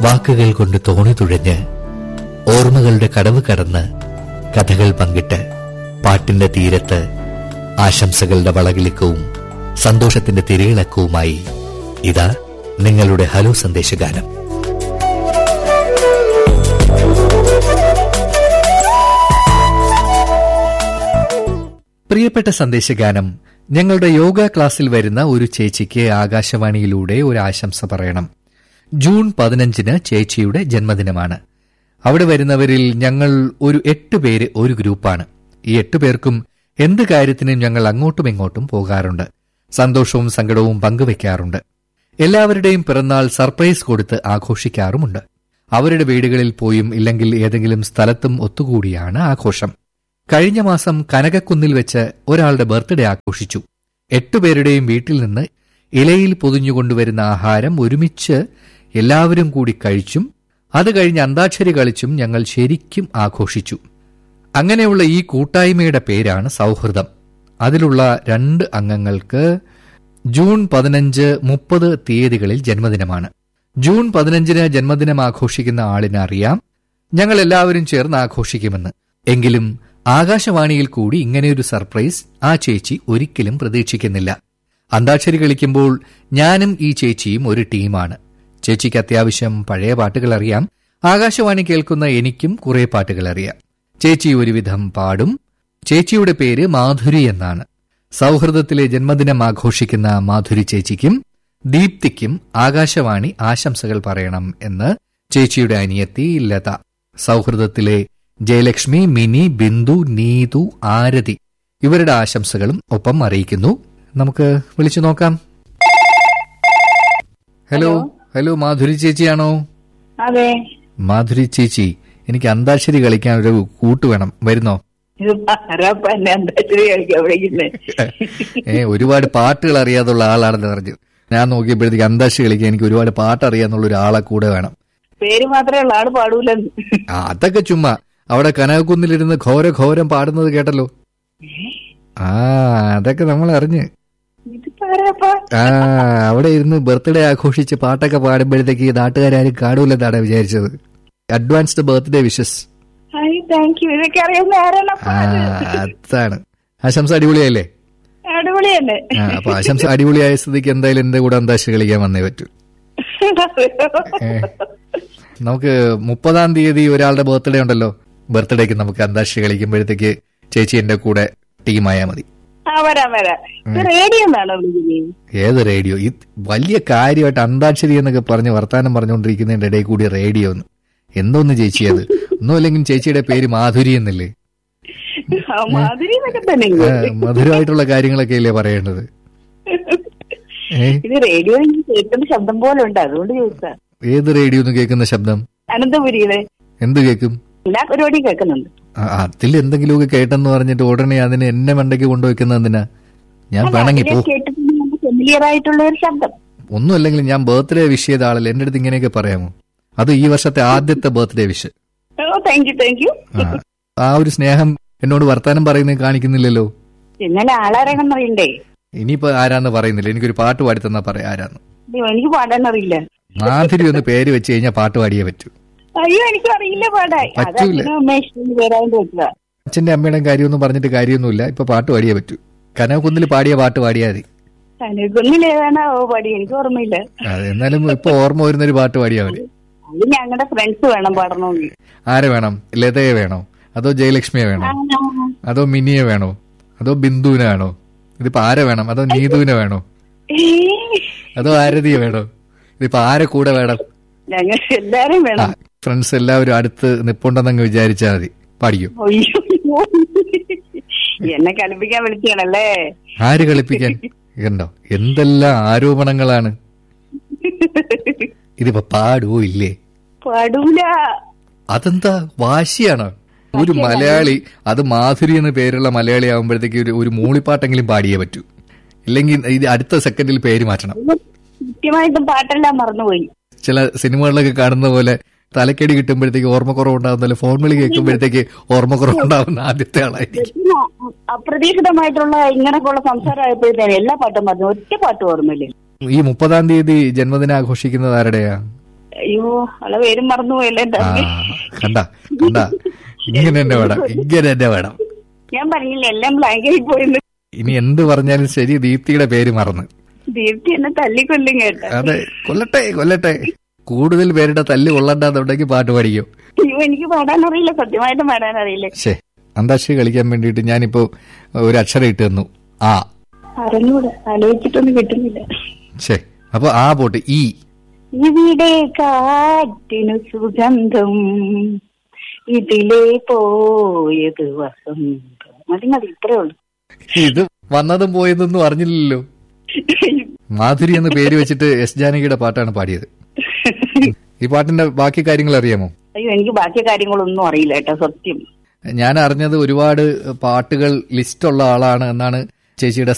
വാക്കുകൾ കൊണ്ട് തോണി തുഴഞ്ഞ് ഓർമ്മകളുടെ കടവ് കടന്ന് കഥകൾ പങ്കിട്ട് പാട്ടിന്റെ തീരത്ത് ആശംസകളുടെ വളകിളിക്കവും സന്തോഷത്തിന്റെ തിരയിളക്കവുമായി ഇതാ നിങ്ങളുടെ ഹലോ സന്ദേശഗാനം പ്രിയപ്പെട്ട സന്ദേശഗാനം ഞങ്ങളുടെ യോഗ ക്ലാസ്സിൽ വരുന്ന ഒരു ചേച്ചിക്ക് ആകാശവാണിയിലൂടെ ഒരു ആശംസ പറയണം ജൂൺ പതിനഞ്ചിന് ചേച്ചിയുടെ ജന്മദിനമാണ് അവിടെ വരുന്നവരിൽ ഞങ്ങൾ ഒരു എട്ട് പേര് ഒരു ഗ്രൂപ്പാണ് ഈ എട്ട് പേർക്കും എന്ത് കാര്യത്തിനും ഞങ്ങൾ അങ്ങോട്ടും ഇങ്ങോട്ടും പോകാറുണ്ട് സന്തോഷവും സങ്കടവും പങ്കുവെക്കാറുണ്ട് എല്ലാവരുടെയും പിറന്നാൾ സർപ്രൈസ് കൊടുത്ത് ആഘോഷിക്കാറുമുണ്ട് അവരുടെ വീടുകളിൽ പോയും ഇല്ലെങ്കിൽ ഏതെങ്കിലും സ്ഥലത്തും ഒത്തുകൂടിയാണ് ആഘോഷം കഴിഞ്ഞ മാസം കനകക്കുന്നിൽ വെച്ച് ഒരാളുടെ ബർത്ത്ഡേ ആഘോഷിച്ചു എട്ടുപേരുടെയും വീട്ടിൽ നിന്ന് ഇലയിൽ പൊതിഞ്ഞുകൊണ്ടുവരുന്ന ആഹാരം ഒരുമിച്ച് എല്ലാവരും കൂടി കഴിച്ചും അത് കഴിഞ്ഞ് അന്താക്ഷരി കളിച്ചും ഞങ്ങൾ ശരിക്കും ആഘോഷിച്ചു അങ്ങനെയുള്ള ഈ കൂട്ടായ്മയുടെ പേരാണ് സൗഹൃദം അതിലുള്ള രണ്ട് അംഗങ്ങൾക്ക് ജൂൺ പതിനഞ്ച് മുപ്പത് തീയതികളിൽ ജന്മദിനമാണ് ജൂൺ പതിനഞ്ചിന് ജന്മദിനം ആഘോഷിക്കുന്ന ആളിന് അറിയാം ഞങ്ങൾ എല്ലാവരും ചേർന്ന് ആഘോഷിക്കുമെന്ന് എങ്കിലും ആകാശവാണിയിൽ കൂടി ഇങ്ങനെയൊരു സർപ്രൈസ് ആ ചേച്ചി ഒരിക്കലും പ്രതീക്ഷിക്കുന്നില്ല അന്താക്ഷരി കളിക്കുമ്പോൾ ഞാനും ഈ ചേച്ചിയും ഒരു ടീമാണ് ചേച്ചിക്ക് അത്യാവശ്യം പഴയ പാട്ടുകൾ അറിയാം ആകാശവാണി കേൾക്കുന്ന എനിക്കും കുറെ പാട്ടുകൾ അറിയാം ചേച്ചി ഒരുവിധം പാടും ചേച്ചിയുടെ പേര് മാധുരി എന്നാണ് സൗഹൃദത്തിലെ ജന്മദിനം ആഘോഷിക്കുന്ന മാധുരി ചേച്ചിക്കും ദീപ്തിക്കും ആകാശവാണി ആശംസകൾ പറയണം എന്ന് ചേച്ചിയുടെ അനിയത്തി ലത സൗഹൃദത്തിലെ ജയലക്ഷ്മി മിനി ബിന്ദു നീതു ആരതി ഇവരുടെ ആശംസകളും ഒപ്പം അറിയിക്കുന്നു നമുക്ക് വിളിച്ചു നോക്കാം ഹലോ ഹലോ മാധുരി ചേച്ചിയാണോ അതെ മാധുരി ചേച്ചി എനിക്ക് അന്താക്ഷരി കളിക്കാൻ ഒരു കൂട്ട് വേണം വരുന്നോ ഇത് ആരാപ്പ എന്നെ അന്താക്ഷരി കളിക്കാൻ വിളിക്കുന്നത് ഏ ഒരുപാട് പാട്ടുകൾ അറിയാതുള്ള ആളാണെന്ന് പറഞ്ഞു ഞാൻ നോക്കിയപ്പോഴത്തേക്ക് അന്താക്ഷരി കളിക്കാൻ എനിക്ക് ഒരുപാട് പാട്ട് അറിയാന്നുള്ള ഒരാളെ കൂടെ വേണം പേര് മാത്രമേ ഉള്ളൂ ആള് പാടൂലെന്ന് ആ, അതൊക്കെ ചുമ്മാ അവിടെ കനകക്കുന്നിലിരുന്ന് ഘോര ഘോരം പാടുന്നത് കേട്ടല്ലോ ആ അതൊക്കെ നമ്മൾ അറിഞ്ഞ് ഇതിപ്പോ ആരാപ്പ ആ അവിടെ ഇരുന്ന് ബർത്ത്ഡേ ആഘോഷിച്ച് പാട്ടൊക്കെ പാടുമ്പോഴത്തേക്ക് നാട്ടുകാരും കാണൂലെന്നാണ് വിചാരിച്ചത് advanced birthday wishes I thank you ഇതൊക്കെ അറിയുന്ന ആരാണപ്പ ആ അതാണ് ആശംസ അടിപൊളിയായില്ലേ അടിപൊളിയല്ലേ ആ അപ്പൊ ആശംസ അടിപൊളിയായ സ്ഥിതിക്ക് എന്തായാലും എന്റെ കൂടെ അന്താക്ഷരി കളിക്കാൻ വന്നേ പറ്റൂ ഏ. നമുക്ക് മുപ്പതാം തീയതി ഒരാളുടെ ബർത്ത്ഡേ ഉണ്ടല്ലോ ബർത്ത്ഡേക്ക് നമുക്ക് അന്താക്ഷരി കളിക്കുമ്പോഴത്തേക്ക് ചേച്ചി എന്റെ കൂടെ ടീമായാൽ മതി ആ വരാം വരാം ഇത് റേഡിയോ എന്നാണോ വിളിക്കുന്നത് ഏത് റേഡിയോ ഈ വലിയ കാര്യമായിട്ട് അന്താക്ഷരി എന്നൊക്കെ പറഞ്ഞ് വർത്താനം പറഞ്ഞുകൊണ്ടിരിക്കുന്നതിന്റെ ഇടയിൽ കൂടി റേഡിയോ ഒന്ന് എന്തോന്ന് ചേച്ചി അത് ഒന്നും അല്ലെങ്കിൽ ചേച്ചിയുടെ പേര് മാധുരി എന്നല്ലേ ആ, മാധുരി എന്നൊക്കെ തന്നെ ആ, മധുരമായിട്ടുള്ള കാര്യങ്ങളൊക്കെ അല്ലേ പറയേണ്ടത് ഏ ഇത് റേഡിയോ കേൾക്കുന്ന ശബ്ദം പോലെ ഉണ്ട് അതുകൊണ്ട് ചോദിച്ചാ ഏത് റേഡിയോ എന്ന് കേൾക്കുന്ന ശബ്ദം അനന്തപുരിയിലെ എന്ത് കേൾക്കും എല്ലാ പരിപാടിയും കേൾക്കുന്നുണ്ട് ആ, അതിൽ എന്തെങ്കിലുമൊക്കെ കേട്ടെന്ന് പറഞ്ഞിട്ട് ഉടനെ അതിന് എന്നെ മണ്ടയ്ക്ക് കൊണ്ടുവയ്ക്കുന്ന എന്തിനാ ഞാൻ വേണമെങ്കിൽ പോ കേട്ടിട്ട് ഫെമിലിയർ ആയിട്ടുള്ള ഒരു ശബ്ദം ഒന്നും അല്ലെങ്കിൽ ഞാൻ ബർത്ത്ഡേ വിഷ് ചെയ്ത ആളല്ലേ എന്റെ അടുത്ത് ഇങ്ങനെയൊക്കെ പറയാമോ അത് ഈ വർഷത്തെ ആദ്യത്തെ birthday wish oh thank you thank you ആ ആ ഒരു സ്നേഹം എന്നോട് വർത്താനം പറയുന്നത് കാണിക്കുന്നില്ലല്ലോ ഇന്നലെ ആളാരാണെന്ന് അറിയണ്ടേ ഇനിയിപ്പോ ആരാന്ന് പറയുന്നില്ല എനിക്കൊരു പാട്ട് പാടി തന്നാ പറയാം ആരാന്ന് അയ്യോ എനിക്ക് പാടാൻ അറിയില്ല മാധുരി ഒന്ന് പേര് വെച്ച് കഴിഞ്ഞാൽ പാട്ട് പാടിയേ പറ്റൂ അയ്യോ എനിക്ക് അറിയില്ല പാടാൻ അത് പറ്റൂല. അച്ഛനും അമ്മേഷ്ണന് പേരായിട്ട് വെച്ചതാ അച്ഛന്റെ അമ്മയുടെയും കാര്യമൊന്നും പറഞ്ഞിട്ട് കാര്യമൊന്നുമില്ല ഇപ്പൊ പാട്ട് പാടിയേ പറ്റൂ കനകുന്നിൽ പാടിയ പാട്ട് പാടിയാൽ മതി കനകുന്നിൽ ഏതാണോ പാടി എനിക്ക് ഓർമ്മയില്ല അത് എന്നാലും ഇപ്പൊ ഓർമ്മ വരുന്ന ഒരു പാട്ട് പാടിയാൽ മതി അത് ഞങ്ങളുടെ ഫ്രണ്ട്സ് വേണം പാടണമെങ്കിൽ ആരെ വേണം ലതയെ വേണോ അതോ ജയലക്ഷ്മിയെ വേണോ അതോ മിനിയെ വേണോ അതോ ബിന്ദുവിനെ വേണോ ഇതിപ്പോ ആരെ വേണം അതോ നീതുവിനെ വേണോ അതോ ആരതിയെ വേണോ ഇതിപ്പോ ആരെ കൂടെ വേണം ഞങ്ങൾ എല്ലാരും ആ വേണം ഫ്രണ്ട്സ് എല്ലാവരും അടുത്ത് നിപ്പുണ്ടെന്നങ്ങ് വിചാരിച്ചാൽ മതി പാടിക്കും അയ്യോ എന്നെ കളിപ്പിക്കാൻ വിളിച്ചാണല്ലേ ആര് കളിപ്പിക്കാൻ കണ്ടോ എന്തെല്ലാം ആരോപണങ്ങളാണ് ഇതിപ്പോ പാടുവോ ഇല്ലേ പാടൂല അതെന്താ വാശിയാണോ ഒരു മലയാളി അത് മാധുരി എന്ന പേരുള്ള മലയാളി ആകുമ്പോഴത്തേക്ക് ഒരു ഒരു മൂളിപ്പാട്ടെങ്കിലും പാടിയേ പറ്റൂ ഇല്ലെങ്കിൽ ഇത് അടുത്ത സെക്കൻഡിൽ പേര് മാറ്റണം കൃത്യമായിട്ടും പാട്ടെല്ലാം മറന്നുപോയി ചില സിനിമകളിലൊക്കെ കാണുന്ന പോലെ തലക്കടി കിട്ടുമ്പോഴത്തേക്ക് ഓർമ്മക്കുറവുണ്ടാകുന്നല്ലോ ഫോൺ വിളി കേൾക്കുമ്പോഴത്തേക്ക് ഓർമ്മക്കുറവുണ്ടാവുന്ന ആദ്യത്തെ ആളായിരിക്കും അപ്രതീക്ഷിതമായിട്ടുള്ള ഇങ്ങനെയൊക്കെയുള്ള സംസാരമായപ്പോഴത്തേനും എല്ലാ പാട്ടും പറഞ്ഞു ഒറ്റ പാട്ട് ഓർമ്മയില്ലേ ഈ മുപ്പതാം തീയതി ജന്മദിനം ആഘോഷിക്കുന്നത് ആരുടെയാ അയ്യോ അവളെ പേരും മറന്നുപോയല്ലേ എന്റെ ആ അമ്മേ. കണ്ട കണ്ട ഇങ്ങനെ തന്നെ വേണം ഇങ്ങനെ തന്നെ വേണം ഞാൻ പറഞ്ഞില്ല എല്ലാം ബ്ലാങ്ക് ആയി പോയെന്ന് ഇനി എന്ത് പറഞ്ഞാലും ശരി ദീപ്തിയുടെ പേര് മറന്ന് ദീപ്തി എന്നെ തല്ലിക്കൊല്ലും കേട്ട അതെ കൊല്ലട്ടെ കൊല്ലട്ടെ കൂടുതൽ പേരുടെ തല്ല് കൊള്ളണ്ടെന്നുണ്ടെങ്കിൽ പാട്ട് പഠിക്കും അയ്യോ എനിക്ക് പാടാൻ അറിയില്ല സത്യമായിട്ടും പാടാൻ അറിയില്ല ശേ അന്താക്ഷരി കളിക്കാൻ വേണ്ടിയിട്ട് ഞാനിപ്പോ ഒരു അക്ഷരം ഇട്ട് തന്നു ആ അറിഞ്ഞൂടെ ആലോചിച്ചിട്ടൊന്നും കിട്ടുന്നില്ല ശേ അപ്പൊ ആ പോട്ട് ഈ ഇവിടെ കാറ്റിനു സുഗന്ധം ഇതിലേ പോയത് വസന്തം മതി മതി ഇത്രേ ഉള്ളൂ ഇത് വന്നതും പോയതൊന്നും അറിഞ്ഞില്ലല്ലോ മാധുരി എന്ന് പേര് വെച്ചിട്ട് എസ് ജാനകിയുടെ പാട്ടാണ് പാടിയത് ഈ പാട്ടിന്റെ ബാക്കി കാര്യങ്ങൾ അറിയാമോ അയ്യോ എനിക്ക് ബാക്കി കാര്യങ്ങളൊന്നും അറിയില്ല കേട്ടോ സത്യം ഞാൻ അറിഞ്ഞത് ഒരുപാട് പാട്ടുകൾ ലിസ്റ്റുള്ള ആളാണ് എന്നാണ് ചേച്ചിയുടെ